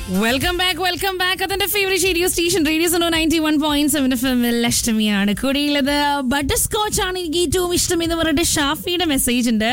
welcome back welcome back അതെന്റെ favourite radio station radio സോണോ ninety one point seven F എമ്മിൽ അഷ്ടമിയാണ് കൂടിയുള്ളത് butter scotch ആണ് എനിക്ക് ഏറ്റവും ഇഷ്ടം എന്ന് പറഞ്ഞിട്ട് ഷാഫിയുടെ മെസ്സേജ് ഉണ്ട്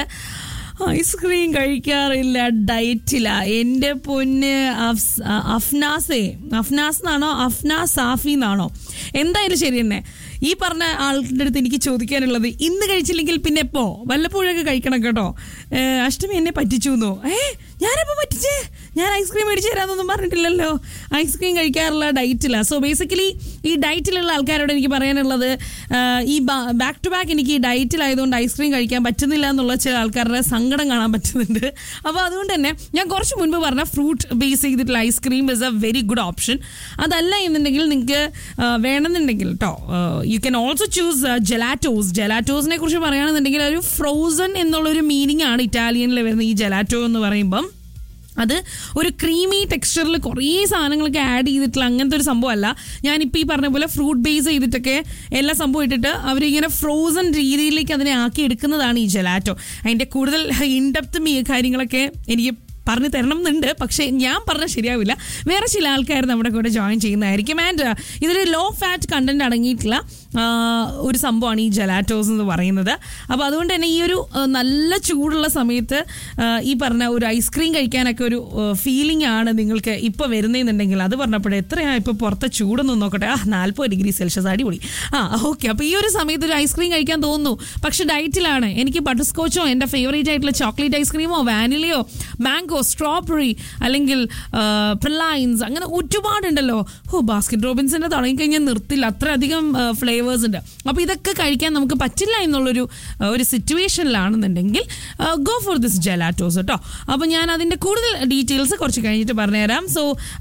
ഐസ്ക്രീം കഴിക്കാറില്ല ഡയറ്റില എൻ്റെ പൊന്ന് അഫ്സ്- അ- അഫ്നാസേ അഫ്നാസ് എന്നാണോ അഫ്നാസ് സാഫി എന്നാണോ എന്തായാലും ശരി തന്നെ ഈ പറഞ്ഞ ആളുടെ അടുത്ത് എനിക്ക് ചോദിക്കാനുള്ളത് ഇന്ന് കഴിച്ചില്ലെങ്കിൽ പിന്നെ എപ്പോ വല്ലപ്പോഴൊക്കെ കഴിക്കണം കേട്ടോ ഏ, അഷ്ടമി എന്നെ പറ്റിച്ചു എന്നോ ഏ ഞാനെപ്പോ പറ്റിച്ചേ ഞാൻ ഐസ്ക്രീം മേടിച്ചു തരാന്നൊന്നും പറഞ്ഞിട്ടില്ലല്ലോ ഐസ്ക്രീം കഴിക്കാറുള്ള ഡയറ്റില്ല സോ ബേസിക്കലി ഈ ഡയറ്റിലുള്ള ആൾക്കാരോട് എനിക്ക് പറയാനുള്ളത് ആ, ഈ ബാക്ക് ടു ബാക്ക് എനിക്ക് ഈ ഡയറ്റിലായതുകൊണ്ട് ഐസ്ക്രീം കഴിക്കാൻ പറ്റുന്നില്ല എന്നുള്ള ചില ആൾക്കാരുടെ സങ്കടം കാണാൻ പറ്റുന്നുണ്ട് അപ്പോൾ അതുകൊണ്ട് തന്നെ ഞാൻ കുറച്ച് മുൻപ് പറഞ്ഞ ഫ്രൂട്ട് ബേസ് ചെയ്തിട്ടുള്ള ice cream is a very good option അതല്ല എന്നുണ്ടെങ്കിൽ നിങ്ങൾക്ക് വേണമെന്നുണ്ടെങ്കിൽ കേട്ടോ you can also choose gelatos ജെലാറ്റോസിനെ കുറിച്ച് പറയുകയാണെന്നുണ്ടെങ്കിൽ ഒരു ഫ്രോസൺ എന്നുള്ളൊരു മീനിങ് ആണ് ഇറ്റാലിയനിൽ വരുന്ന ഈ ജെലാറ്റോ എന്ന് പറയുമ്പം അത് ഒരു ക്രീമി ടെക്സ്ചറിൽ കുറേ സാധനങ്ങളൊക്കെ ആഡ് ചെയ്തിട്ടുള്ള അങ്ങനത്തെ ഒരു സംഭവമല്ല ഞാനിപ്പോൾ ഈ പറഞ്ഞ പോലെ ഫ്രൂട്ട് ബേസ് ചെയ്തിട്ടൊക്കെ എല്ലാ സംഭവം ഇട്ടിട്ട് അവരിങ്ങനെ ഫ്രോസൺ രീതിയിലേക്ക് അതിനെ ആക്കി എടുക്കുന്നതാണ് ഈ ജെലാറ്റോ അതിൻ്റെ കൂടുതൽ ഇൻഡെപ്ത് മീ കാര്യങ്ങളൊക്കെ എനിക്ക് പറഞ്ഞു തരണം എന്നുണ്ട് പക്ഷേ ഞാൻ പറഞ്ഞാൽ ശരിയാവില്ല വേറെ ചില ആൾക്കാർ നമ്മുടെ കൂടെ ജോയിൻ ചെയ്യുന്നതായിരിക്കും ആൻഡ് ഇതിൽ ലോ ഫാറ്റ് കണ്ടന്റ് അടങ്ങിയിട്ടുള്ള ആ, ഒരു സംഭവമാണ് ഈ ജലാറ്റോസ് എന്ന് പറയുന്നത് അപ്പോൾ അതുകൊണ്ട് തന്നെ ഈ ഒരു ആ, നല്ല ചൂടുള്ള സമയത്ത് ആ, ഈ പറഞ്ഞ ഒരു ഐസ്ക്രീം കഴിക്കാനൊക്കെ ഒരു ഫീലിംഗ് ആണ് നിങ്ങൾക്ക് ഇപ്പോൾ വരുന്നതെന്നുണ്ടെങ്കിൽ അത് പറഞ്ഞപ്പോഴേ എത്രയാണ് ഇപ്പോൾ പുറത്തെ ചൂടൊന്നും നോക്കട്ടെ ആ നാൽപ്പത് ഡിഗ്രി സെൽഷ്യസ് അടിപൊളി ആ ഓക്കെ അപ്പോൾ ഈ ഒരു സമയത്ത് ഒരു ഐസ്ക്രീം കഴിക്കാൻ തോന്നുന്നു പക്ഷെ ഡയറ്റിലാണ് എനിക്ക് ബട്ടർ സ്കോച്ചോ എൻ്റെ ഫേവറേറ്റ് ആയിട്ടുള്ള ചോക്ലേറ്റ് ഐസ്ക്രീമോ വാനിലയോ മാംഗോ സ്ട്രോബെറി അല്ലെങ്കിൽ പ്രിലൈൻസ് അങ്ങനെ ഒരുപാടുണ്ടല്ലോ ഓ ബാസ്കറ്റ് റോബിൻസിന്റെ തുടങ്ങിക്കഴിഞ്ഞാൽ നിർത്തില്ല അത്രയധികം ഫ്ലേവേഴ്സ് ഉണ്ട് അപ്പോൾ ഇതൊക്കെ കഴിക്കാൻ നമുക്ക് പറ്റില്ല എന്നുള്ളൊരു ആ, ഒരു സിറ്റുവേഷനിലാണെന്നുണ്ടെങ്കിൽ ഗോ ഫോർ ദിസ് ജെലാറ്റോസ് കേട്ടോ അപ്പോൾ ഞാൻ അതിൻ്റെ കൂടുതൽ ഡീറ്റെയിൽസ് കുറച്ച് കഴിഞ്ഞിട്ട് പറഞ്ഞുതരാം so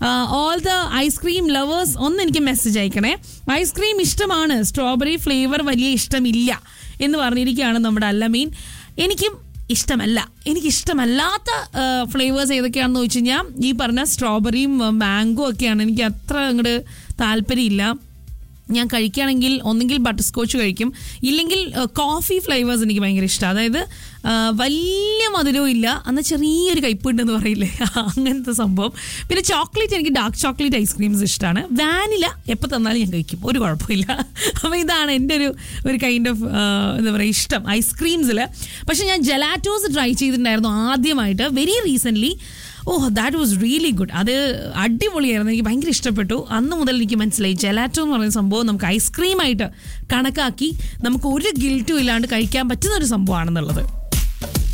all the ice cream lovers ഒന്ന് എനിക്ക് മെസ്സേജ് അയക്കണേ ഐസ്ക്രീം ഇഷ്ടമാണ് സ്ട്രോബെറി ഫ്ലേവർ വലിയ ഇഷ്ടമില്ല എന്ന് പറഞ്ഞിരിക്കുകയാണ് നമ്മുടെ അല്ലമീൻ എനിക്കും ഇഷ്ടമല്ല എനിക്ക് ഇഷ്ടമല്ലാത്ത ഫ്ലേവേഴ്സ് ഏതൊക്കെയാണെന്ന് ചോദിച്ചു കഴിഞ്ഞാൽ ഈ പറഞ്ഞ സ്ട്രോബെറിയും മാംഗോ ഒക്കെയാണ് എനിക്ക് അത്ര അങ്ങോട്ട് താല്പര്യമില്ല ഞാൻ കഴിക്കുകയാണെങ്കിൽ ഒന്നെങ്കിൽ ബട്ടർ സ്കോച്ച് കഴിക്കും ഇല്ലെങ്കിൽ കോഫി ഫ്ലേവേഴ്സ് എനിക്ക് ഭയങ്കര ഇഷ്ടമാണ് അതായത് ആ, വലിയ മധുരവും ഇല്ല എന്നാൽ ചെറിയൊരു കയ്പുണ്ടെന്ന് പറയില്ലേ അങ്ങനത്തെ സംഭവം പിന്നെ ചോക്ലേറ്റ് എനിക്ക് ഡാർക്ക് ചോക്ലേറ്റ് ഐസ്ക്രീംസ് ഇഷ്ടമാണ് വാനില എപ്പോൾ തന്നാലും ഞാൻ കഴിക്കും ഒരു കുഴപ്പമില്ല അപ്പോൾ ഇതാണ് എൻ്റെ ഒരു ഒരു കൈൻഡ് ഓഫ് എന്താ പറയുക ഇഷ്ടം ഐസ്ക്രീംസിൽ പക്ഷേ ഞാൻ ജെലാറ്റോസ് ട്രൈ ചെയ്തിട്ടുണ്ടായിരുന്നു ആദ്യമായിട്ട് very recently oh that was really good അത് അടിപൊളിയായിരുന്നു എനിക്ക് ഭയങ്കര ഇഷ്ടപ്പെട്ടു അന്ന് മുതൽ എനിക്ക് മനസ്സിലായി ജെലാറ്റോ എന്ന് പറയുന്ന സംഭവം നമുക്ക് ഐസ്ക്രീമായിട്ട് കണക്കാക്കി നമുക്ക് ഒരു ഗിൽറ്റും ഇല്ലാണ്ട് കഴിക്കാൻ പറ്റുന്ന ഒരു സംഭവമാണെന്നുള്ളത്